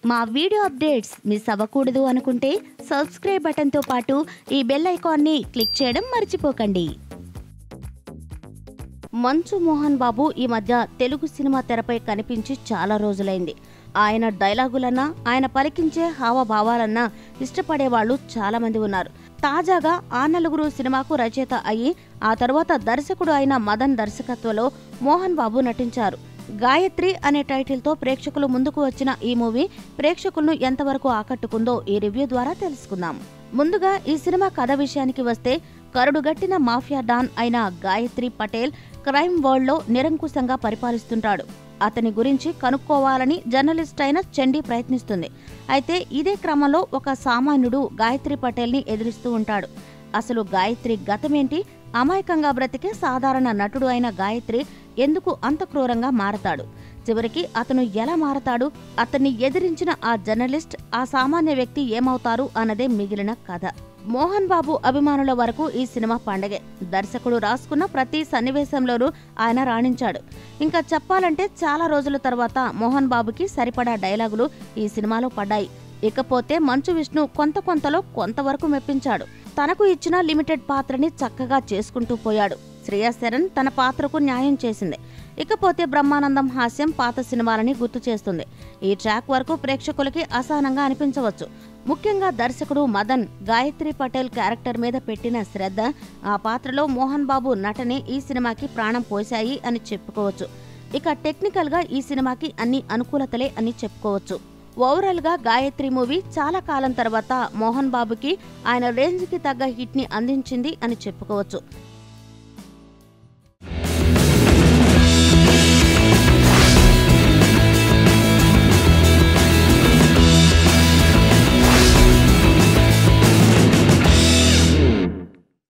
మా video updates miss అవ్వకూడదు అనుకుంటే సబ్స్క్రైబ్ బటన్తో పాటు ఈ బెల్ ఐకాన్ని క్లిక్ చేయడం మర్చిపోకండి మంచు మోహన్ బాబు ఈ మధ్య తెలుగు సినిమా తెరపై కనిపించి చాలా రోజులైంది ఆయన డైలాగులన్నా ఆయన పలికించే హావభావాలన్నా ఇష్టపడే వాళ్ళు చాలా మంది ఉన్నారు తాజాగా ఆ నలుగురు సినిమాకు రచయిత అయి ఆ తర్వాత దర్శకుడు అయిన మదన్ దర్శకత్వంలో మోహన్ బాబు నటించారు గాయత్రి అనే టైటిల్తో ప్రేక్షకులు ముందుకు వచ్చిన ఈ మూవీ ప్రేక్షకులను ఎంతవరకు ఆకట్టుకుందో ఈ రివ్యూ ద్వారా తెలుసుకుందాం ముందుగా ఈ సినిమా కథ విషయానికి వస్తే కరుడుగట్టిన మాఫియా డాన్ అయిన గాయత్రి పటేల్ క్రైమ్ వరల్డ్లో నిరంకుశంగా పరిపాలిస్తుంటాడు అతని గురించి కనుక్కోవాలని జర్నలిస్ట్ అయిన చండీ ప్రయత్నిస్తుంది అయితే ఇదే క్రమంలో ఒక సామాన్యుడు గాయత్రి పటేల్ని ఎదిరిస్తూ ఉంటాడు అసలు గాయత్రి గతమేంటి అమాయకంగా బ్రతికే సాధారణ నటుడు అయిన గాయత్రి ఎందుకు అంత క్రూరంగా మారతాడు చివరికి అతను ఎలా మారతాడు అతన్ని ఎదిరించిన ఆ జర్నలిస్ట్ ఆ సామాన్య వ్యక్తి ఏమవుతారు అన్నదే మిగిలిన కథ మోహన్ బాబు అభిమానుల వరకు ఈ సినిమా పండగే దర్శకుడు రాసుకున్న ప్రతి సన్నివేశంలోనూ ఆయన రాణించాడు ఇంకా చెప్పాలంటే చాలా రోజుల తర్వాత మోహన్ బాబుకి సరిపడా డైలాగులు ఈ సినిమాలో పడ్డాయి ఇకపోతే మంచు విష్ణు కొంత కొంతలో కొంతవరకు మెప్పించాడు తనకు ఇచ్చిన లిమిటెడ్ పాత్రని చక్కగా చేసుకుంటూ పోయాడు శ్రేయా శరణ్ తన పాత్రకు న్యాయం చేసింది ఇకపోతే బ్రహ్మానందం హాస్యం పాత సినిమాలని గుర్తు చేస్తుంది ఈ ట్రాక్ వరకు ప్రేక్షకులకి అసహనంగా అనిపించవచ్చు ముఖ్యంగా దర్శకుడు మదన్ గాయత్రి పటేల్ క్యారెక్టర్ మీద పెట్టిన శ్రద్ధ ఆ పాత్రలో మోహన్ బాబు నటనే ఈ సినిమాకి ప్రాణం పోశాయి అని చెప్పుకోవచ్చు ఇక టెక్నికల్ గా ఈ సినిమాకి అన్ని అనుకూలతలే అని చెప్పుకోవచ్చు ఓవరాల్ గా గాయత్రి మూవీ చాలా కాలం తర్వాత మోహన్ బాబుకి ఆయన రేంజ్ కి తగ్గ హిట్ ని అందించింది అని చెప్పుకోవచ్చు